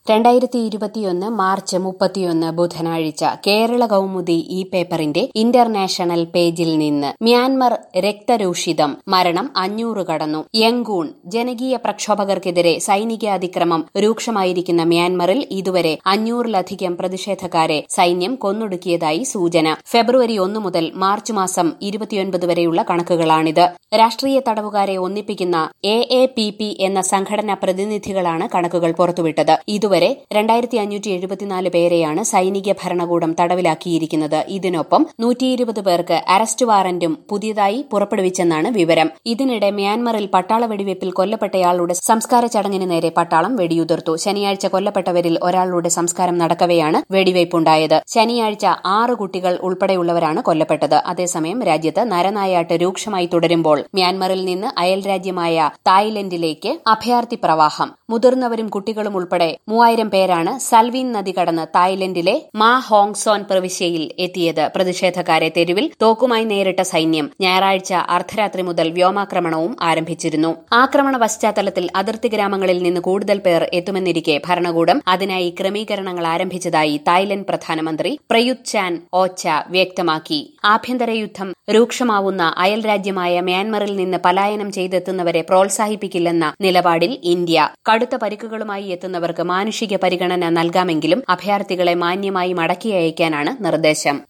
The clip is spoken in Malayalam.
രണ്ടായിരത്തി ഇരുപത്തിയൊന്ന് മാർച്ച് മുപ്പത്തിയൊന്ന് ബുധനാഴ്ച കേരള കൗമുദി ഈ പേപ്പറിന്റെ ഇന്റർനാഷണൽ പേജിൽ നിന്ന് മ്യാൻമർ രക്തരൂഷിതം മരണം അഞ്ഞൂറ് കടന്നു യങ്കൂൺ ജനകീയ പ്രക്ഷോഭകർക്കെതിരെ സൈനിക അതിക്രമം രൂക്ഷമായിരിക്കുന്ന മ്യാൻമറിൽ ഇതുവരെ അഞ്ഞൂറിലധികം പ്രതിഷേധക്കാരെ സൈന്യം കൊന്നൊടുക്കിയതായി സൂചന ഫെബ്രുവരി ഒന്ന് മുതൽ മാർച്ച് മാസം ഇരുപത്തിയൊൻപത് വരെയുള്ള കണക്കുകളാണിത് രാഷ്ട്രീയ തടവുകാരെ ഒന്നിപ്പിക്കുന്ന എ എ പി പി എന്ന സംഘടനാ പ്രതിനിധികളാണ് കണക്കുകൾ പുറത്തുവിട്ടത് ഇതുവരെ രണ്ടായിരത്തി അഞ്ഞൂറ്റി എഴുപത്തിനാല് പേരെയാണ് സൈനിക ഭരണകൂടം തടവിലാക്കിയിരിക്കുന്നത് ഇതിനൊപ്പം നൂറ്റിയിരുപത് പേർക്ക് അറസ്റ്റ് വാറന്റും പുതിയതായി പുറപ്പെടുവിച്ചെന്നാണ് വിവരം ഇതിനിടെ മ്യാൻമറിൽ പട്ടാള വെടിവയ്പിൽ കൊല്ലപ്പെട്ടയാളുടെ സംസ്കാര ചടങ്ങിന് നേരെ പട്ടാളം വെടിയുതിർത്തു ശനിയാഴ്ച കൊല്ലപ്പെട്ടവരിൽ ഒരാളുടെ സംസ്കാരം നടക്കവെയാണ് വെടിവയ്പുണ്ടായത് ശനിയാഴ്ച ആറ് കുട്ടികൾ ഉൾപ്പെടെയുള്ളവരാണ് കൊല്ലപ്പെട്ടത് അതേസമയം രാജ്യത്ത് നരനായാട്ട് രൂക്ഷമായി തുടരുമ്പോൾ മ്യാൻമറിൽ നിന്ന് അയൽരാജ്യമായ തായ്ലൻഡിലേക്ക് അഭയാർത്ഥി പ്രവാഹം മുതിർന്നവരും കുട്ടികളും ഉൾപ്പെടെ മൂവായിരം പേരാണ് സൽവീൻ നദി കടന്ന് തായ്ലൻഡിലെ മാ ഹോങ്സോൻ പ്രവിശ്യയിൽ എത്തിയത് പ്രതിഷേധക്കാരെ തെരുവിൽ തോക്കുമായി നേരിട്ട സൈന്യം ഞായറാഴ്ച അർദ്ധരാത്രി മുതൽ വ്യോമാക്രമണവും ആരംഭിച്ചിരുന്നു ആക്രമണ പശ്ചാത്തലത്തിൽ അതിർത്തി ഗ്രാമങ്ങളിൽ നിന്ന് കൂടുതൽ പേർ എത്തുമെന്നിരിക്കെ ഭരണകൂടം അതിനായി ക്രമീകരണങ്ങൾ ആരംഭിച്ചതായി തായ്ലൻഡ് പ്രധാനമന്ത്രി പ്രയുത് ചാൻ ഓച്ച വ്യക്തമാക്കി ആഭ്യന്തര യുദ്ധം രൂക്ഷമാവുന്ന അയൽരാജ്യമായ മ്യാൻമറിൽ നിന്ന് പലായനം ചെയ്തെത്തുന്നവരെ പ്രോത്സാഹിപ്പിക്കില്ലെന്ന നിലപാടിൽ ഇന്ത്യ കടുത്ത പരിക്കുകളുമായി എത്തുന്നവർക്ക് മാനുഷിക പരിഗണന നൽകാമെങ്കിലും അഭയാർത്ഥികളെ മാന്യമായി മടക്കി അയക്കാനാണ് നിർദ്ദേശം